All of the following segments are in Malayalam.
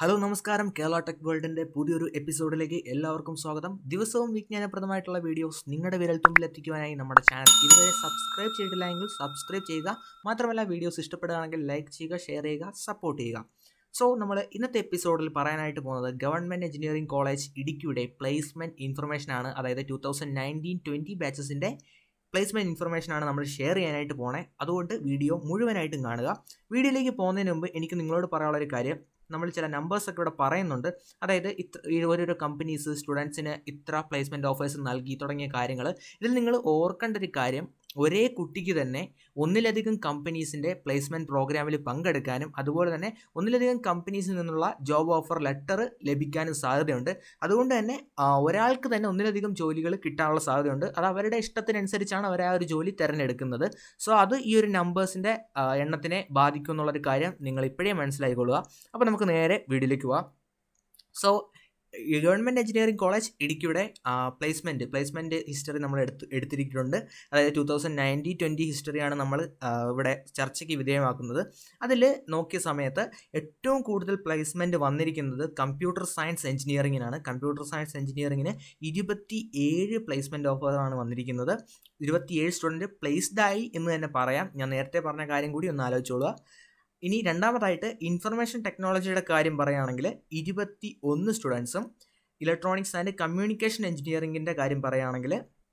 ഹലോ നമസ്കാരം കേരള ടെക് വേൾഡിന്റെ പുതിയൊരു എപ്പിസോഡിലേക്ക് എല്ലാവർക്കും സ്വാഗതം ദിവസവും വിജ്ഞാനപ്രദമായിട്ടുള്ള വീഡിയോസ് നിങ്ങളുടെ വിരൽത്തുമ്പിൽ എത്തിക്കുവാനായി നമ്മുടെ ചാനൽ ഇതുവരെ സബ്സ്ക്രൈബ് ചെയ്തിട്ടില്ല എങ്കിൽ സബ്സ്ക്രൈബ് ചെയ്യുക മാത്രമല്ല വീഡിയോസ് ഇഷ്ടപ്പെടുകയാണെങ്കിൽ ലൈക്ക് ചെയ്യുക ഷെയർ ചെയ്യുക സപ്പോർട്ട് ചെയ്യുക സോ നമ്മൾ ഇന്നത്തെ എപ്പിസോഡിൽ പറയാനായിട്ട് പോകുന്നത് ഗവൺമെൻറ് എഞ്ചിനീയറിംഗ് കോളേജ് ഇടുക്കിയുടെ പ്ലേസ്മെൻറ്റ് ഇൻഫർമേഷൻ ആണ് അതായത് ടു തൗസൻഡ് നയൻറ്റീൻ ട്വൻറ്റി ബാച്ചസിൻ്റെ പ്ലേസ്മെൻറ്റ് ഇൻഫർമേഷൻ ആണ് നമ്മൾ ഷെയർ ചെയ്യാനായിട്ട് പോണേ അതുകൊണ്ട് വീഡിയോ മുഴുവനായിട്ടും കാണുക വീഡിയോയിലേക്ക് പോകുന്നതിന് മുമ്പ് എനിക്ക് നിങ്ങളോട് പറയാനുള്ള ഒരു കാര്യം നമ്മൾ ചില നമ്പേഴ്സ് ഒക്കെ ഇവിടെ പറയുന്നുണ്ട് അതായത് ഇത്ര ഈ ഓരോരോ കമ്പനീസ് സ്റ്റുഡൻസിന് ഇത്ര പ്ലേസ്മെൻറ്റ് ഓഫേഴ്സ് നൽകി തുടങ്ങിയ കാര്യങ്ങൾ ഇതിൽ നിങ്ങൾ ഓർക്കേണ്ട ഒരു കാര്യം ഒരേ കുട്ടിക്ക് തന്നെ ഒന്നിലധികം കമ്പനീസിൻ്റെ പ്ലേസ്മെൻറ്റ് പ്രോഗ്രാമിൽ പങ്കെടുക്കാനും അതുപോലെ തന്നെ ഒന്നിലധികം കമ്പനീസിൽ നിന്നുള്ള ജോബ് ഓഫർ ലെറ്റർ ലഭിക്കാനും സാധ്യതയുണ്ട് അതുകൊണ്ട് തന്നെ ആ, ഒരാൾക്ക് തന്നെ ഒന്നിലധികം ജോലികൾ കിട്ടാനുള്ള സാധ്യതയുണ്ട് അത് അവരുടെ ഇഷ്ടത്തിനനുസരിച്ചാണ് അവർ ആ ഒരു ജോലി തിരഞ്ഞെടുക്കുന്നത് സോ അത് ഈ ഒരു നമ്പേഴ്സിൻ്റെ എണ്ണത്തിനെ ബാധിക്കും എന്നുള്ളൊരു കാര്യം നിങ്ങൾ ഇപ്പോഴേ മനസ്സിലായിക്കൊള്ളുക അപ്പോൾ നമുക്ക് നേരെ വീഡിയോയിലേക്ക് പോവാം സോ ഗവൺമെൻറ് എഞ്ചിനീയറിംഗ് കോളേജ് ഇടുക്കിയുടെ പ്ലേസ്മെൻറ്റ് പ്ലേസ്മെൻറ്റ് ഹിസ്റ്ററി നമ്മൾ എടുത്ത് എടുത്തിരിക്കുന്നുണ്ട് അതായത് ടു തൗസൻഡ് നയൻറ്റി ട്വൻറ്റി ഹിസ്റ്ററിയാണ് നമ്മൾ ആ, ഇവിടെ ചർച്ചയ്ക്ക് വിധേയമാക്കുന്നത് അതിൽ നോക്കിയ സമയത്ത് ഏറ്റവും കൂടുതൽ പ്ലേസ്മെൻറ്റ് വന്നിരിക്കുന്നത് കമ്പ്യൂട്ടർ സയൻസ് എഞ്ചിനീയറിങ്ങിനാണ് കമ്പ്യൂട്ടർ സയൻസ് എഞ്ചിനീയറിങ്ങിന് ഇരുപത്തി ഏഴ് പ്ലേസ്മെൻറ്റ് ഓഫറാണ് വന്നിരിക്കുന്നത് ഇരുപത്തിയേഴ് സ്റ്റുഡൻറ്റ് പ്ലേസ്ഡ് ആയി എന്ന് തന്നെ പറയാം ഞാൻ നേരത്തെ പറഞ്ഞ കാര്യം കൂടി ഒന്ന് ആലോചിച്ചോളുക ഇനി രണ്ടാമതായിട്ട് ഇൻഫർമേഷൻ ടെക്നോളജിയുടെ കാര്യം പറയുകയാണെങ്കിൽ ഇരുപത്തി ഒന്ന് സ്റ്റുഡൻസും ഇലക്ട്രോണിക്സ് ആൻഡ് കമ്മ്യൂണിക്കേഷൻ എഞ്ചിനീയറിങ്ങിൻ്റെ കാര്യം പറയുകയാണെങ്കിൽ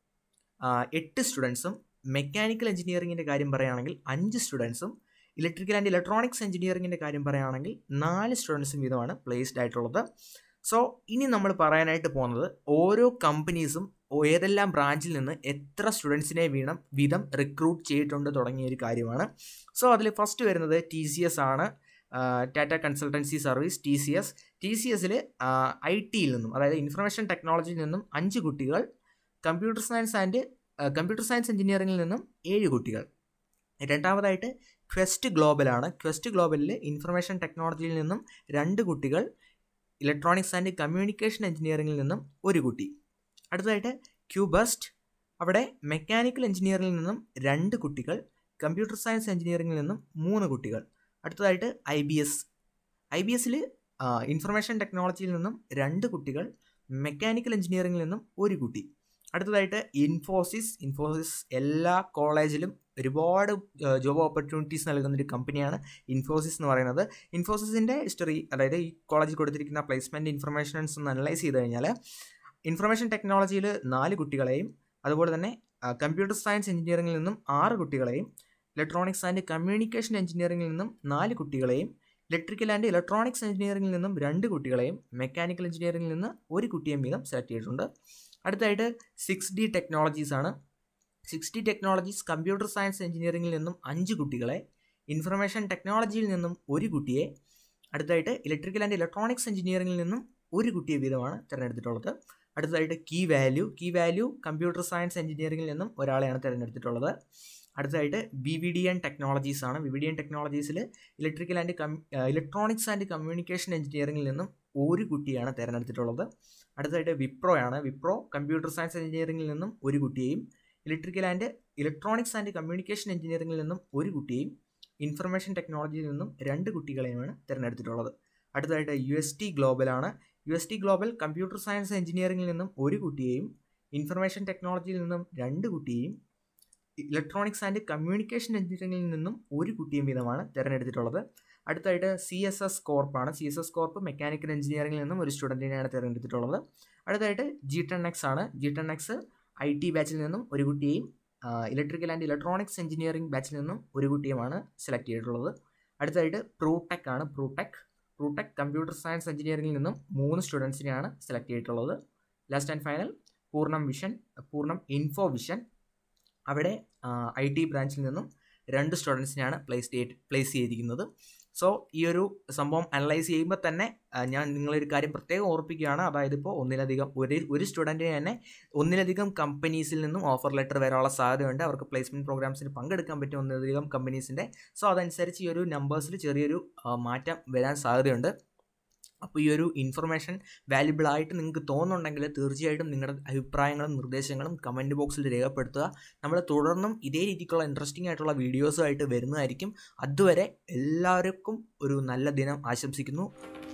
ആ, എട്ട് സ്റ്റുഡൻസും മെക്കാനിക്കൽ എഞ്ചിനീയറിങ്ങിൻ്റെ കാര്യം പറയുകയാണെങ്കിൽ അഞ്ച് സ്റ്റുഡൻസും ഇലക്ട്രിക്കൽ ആൻഡ് ഇലക്ട്രോണിക്സ് എഞ്ചിനീയറിങ്ങിൻ്റെ കാര്യം പറയുകയാണെങ്കിൽ നാല് സ്റ്റുഡൻസും വീതമാണ് പ്ലേസ്ഡ് ആയിട്ടുള്ളത് സോ ഇനി നമ്മൾ പറയാനായിട്ട് പോകുന്നത് ഓരോ കമ്പനീസും ഏതെല്ലാം ബ്രാഞ്ചിൽ നിന്ന് എത്ര സ്റ്റുഡൻസിനെ വീണം വീതം റിക്രൂട്ട് ചെയ്തിട്ടുണ്ട് തുടങ്ങിയ ഒരു കാര്യമാണ് സോ അതിൽ ഫസ്റ്റ് വരുന്നത് ടി സി എസ് ആണ് Tata consultancy service T C S T C എസിൽ ഐ ടിയിൽ നിന്നും അതായത് ഇൻഫർമേഷൻ ടെക്നോളജിയിൽ നിന്നും അഞ്ച് കുട്ടികൾ computer science and computer science എഞ്ചിനീയറിംഗിൽ നിന്നും ഏഴ് കുട്ടികൾ രണ്ടാമതായിട്ട് ക്വസ്റ്റ് ഗ്ലോബലാണ് ക്വസ്റ്റ് ഗ്ലോബലിൽ ഇൻഫർമേഷൻ ടെക്നോളജിയിൽ നിന്നും രണ്ട് കുട്ടികൾ ഇലക്ട്രോണിക്സ് ആൻഡ് കമ്മ്യൂണിക്കേഷൻ എഞ്ചിനീയറിംഗിൽ നിന്നും ഒരു കുട്ടി അടുത്തതായിട്ട് ക്യൂബസ്റ്റ് അവിടെ മെക്കാനിക്കൽ എഞ്ചിനീയറിംഗിൽ നിന്നും രണ്ട് കുട്ടികൾ കമ്പ്യൂട്ടർ സയൻസ് എഞ്ചിനീയറിംഗിൽ നിന്നും മൂന്ന് കുട്ടികൾ അടുത്തതായിട്ട് I B S I B എസിൽ ഇൻഫർമേഷൻ ടെക്നോളജിയിൽ നിന്നും രണ്ട് കുട്ടികൾ മെക്കാനിക്കൽ എഞ്ചിനീയറിംഗിൽ നിന്നും ഒരു കുട്ടി അടുത്തതായിട്ട് ഇൻഫോസിസ് ഇൻഫോസിസ് എല്ലാ കോളേജിലും ഒരുപാട് ജോബ് ഓപ്പർച്യൂണിറ്റീസ് നൽകുന്ന ഒരു കമ്പനിയാണ് ഇൻഫോസിസ് എന്ന് പറയുന്നത് ഇൻഫോസിസിൻ്റെ ഹിസ്റ്ററി അതായത് ഈ കോളേജിൽ കൊടുത്തിരിക്കുന്ന പ്ലേസ്മെൻറ്റ് ഇൻഫർമേഷൻസ് ഒന്ന് അനലൈസ് ചെയ്ത് കഴിഞ്ഞാൽ ഇൻഫർമേഷൻ ടെക്നോളജിയിൽ നാല് കുട്ടികളെയും അതുപോലെ തന്നെ കമ്പ്യൂട്ടർ സയൻസ് എഞ്ചിനീയറിംഗിൽ നിന്നും ആറ് കുട്ടികളെയും ഇലക്ട്രോണിക്സ് ആൻഡ് കമ്മ്യൂണിക്കേഷൻ എഞ്ചിനീയറിംഗിൽ നിന്നും നാല് കുട്ടികളെയും ഇലക്ട്രിക്കൽ ആൻഡ് ഇലക്ട്രോണിക്സ് എഞ്ചിനീയറിംഗിൽ നിന്നും രണ്ട് കുട്ടികളെയും മെക്കാനിക്കൽ എഞ്ചിനീയറിംഗിൽ നിന്ന് ഒരു കുട്ടിയും വീതം സെലക്ട് ചെയ്തിട്ടുണ്ട് അടുത്തായിട്ട് സിക്സ് ഡി ടെക്നോളജീസ് ആണ് six D technologies computer science എഞ്ചിനീയറിംഗിൽ നിന്നും അഞ്ച് കുട്ടികളെ ഇൻഫർമേഷൻ ടെക്നോളജിയിൽ നിന്നും ഒരു കുട്ടിയെ അടുത്തായിട്ട് ഇലക്ട്രിക്കൽ ആൻഡ് ഇലക്ട്രോണിക്സ് എഞ്ചിനീയറിംഗിൽ നിന്നും ഒരു കുട്ടിയെ വീതമാണ് തിരഞ്ഞെടുത്തിട്ടുള്ളത് അടുത്തതായിട്ട് key value key value computer science എഞ്ചിനീയറിംഗിൽ നിന്നും ഒരാളെയാണ് തിരഞ്ഞെടുത്തിട്ടുള്ളത് അടുത്തതായിട്ട് B V D N technologies ആണ് ബി വി ഡി എൻ ടെക്നോളജീസിൽ electrical and cum electronics and communication എഞ്ചിനീയറിംഗിൽ നിന്നും ഒരു കുട്ടിയാണ് തിരഞ്ഞെടുത്തിട്ടുള്ളത് അടുത്തതായിട്ട് വിപ്രോ ആണ് വിപ്രോ കമ്പ്യൂട്ടർ സയൻസ് എഞ്ചിനീയറിംഗിൽ നിന്നും ഒരു കുട്ടിയെയും electrical and electronics and communication എഞ്ചിനീയറിംഗിൽ നിന്നും ഒരു കുട്ടിയെയും ഇൻഫർമേഷൻ ടെക്നോളജിയിൽ നിന്നും രണ്ട് കുട്ടികളെയുമാണ് തിരഞ്ഞെടുത്തിട്ടുള്ളത് അടുത്തതായിട്ട് യു എസ് ടി ഗ്ലോബലാണ് U S T global computer science എഞ്ചിനീയറിംഗിൽ നിന്നും ഒരു കുട്ടിയെയും ഇൻഫർമേഷൻ ടെക്നോളജിയിൽ നിന്നും രണ്ട് കുട്ടിയെയും ഇലക്ട്രോണിക്സ് ആൻഡ് കമ്മ്യൂണിക്കേഷൻ എഞ്ചിനീയറിംഗിൽ നിന്നും ഒരു കുട്ടിയും വീതമാണ് തിരഞ്ഞെടുത്തിട്ടുള്ളത് അടുത്തായിട്ട് സി എസ് എസ് കോർപ്പാണ് C S S corp mechanical എഞ്ചിനീയറിംഗിൽ നിന്നും ഒരു സ്റ്റുഡൻറ്റിനെയാണ് തിരഞ്ഞെടുത്തിട്ടുള്ളത് അടുത്തായിട്ട് ജി ടെൻ എക്സ് ആണ് G ten X I T ബാച്ചിൽ നിന്നും ഒരു കുട്ടിയെയും ഇലക്ട്രിക്കൽ ആൻഡ് ഇലക്ട്രോണിക്സ് എഞ്ചിനീയറിംഗ് ബാച്ചിൽ നിന്നും ഒരു കുട്ടിയുമാണ് സെലക്ട് ചെയ്തിട്ടുള്ളത് അടുത്തായിട്ട് പ്രൂടെക് ആണ് പ്രൂടെക് പ്രൂടെക് കമ്പ്യൂട്ടർ സയൻസ് എഞ്ചിനീയറിംഗിൽ നിന്നും മൂന്ന് സ്റ്റുഡൻസിനെയാണ് സെലക്ട് ചെയ്തിട്ടുള്ളത് ലാസ്റ്റ് ആൻഡ് ഫൈനൽ പൂർണ്ണം വിഷൻ പൂർണ്ണം ഇൻഫോ വിഷൻ അവിടെ ഐ ടി ബ്രാഞ്ചിൽ നിന്നും രണ്ട് സ്റ്റുഡൻസിനെയാണ് പ്ലേസ് ചെയ്ത് പ്ലേസ് ചെയ്തിരിക്കുന്നത് സോ ഈ ഒരു സംഭവം അനലൈസ് ചെയ്യുമ്പോൾ തന്നെ ആ, ഞാൻ നിങ്ങളൊരു കാര്യം പ്രത്യേകം ഓർപ്പിക്കുകയാണ് അതായത് ഇപ്പോൾ ഒന്നിലധികം ഒരു ഒരു സ്റ്റുഡൻറ്റിന് തന്നെ ഒന്നിലധികം കമ്പനീസിൽ നിന്നും ഓഫർ ലെറ്റർ വരാനുള്ള സാധ്യതയുണ്ട് അവർക്ക് പ്ലേസ്മെൻറ്റ് പ്രോഗ്രാംസിന് പങ്കെടുക്കാൻ പറ്റും ഒന്നിലധികം കമ്പനീസിൻ്റെ സോ അതനുസരിച്ച് ഈ ഒരു നമ്പേഴ്സിൽ ചെറിയൊരു ആ, മാറ്റം വരാൻ സാധ്യതയുണ്ട് അപ്പോൾ ഈ ഒരു ഇൻഫർമേഷൻ വാല്യുബിൾ ആയിട്ട് നിങ്ങൾക്ക് തോന്നുന്നുണ്ടെങ്കിൽ തീർച്ചയായിട്ടും നിങ്ങളുടെ അഭിപ്രായങ്ങളും നിർദ്ദേശങ്ങളും കമൻറ്റ് ബോക്സിൽ രേഖപ്പെടുത്തുക നമ്മൾ തുടർന്നും ഇതേ രീതിക്കുള്ള ഇൻട്രസ്റ്റിംഗ് ആയിട്ടുള്ള വീഡിയോസുമായിട്ട് വരുന്നതായിരിക്കും അതുവരെ എല്ലാവർക്കും ഒരു നല്ല ദിനം ആശംസിക്കുന്നു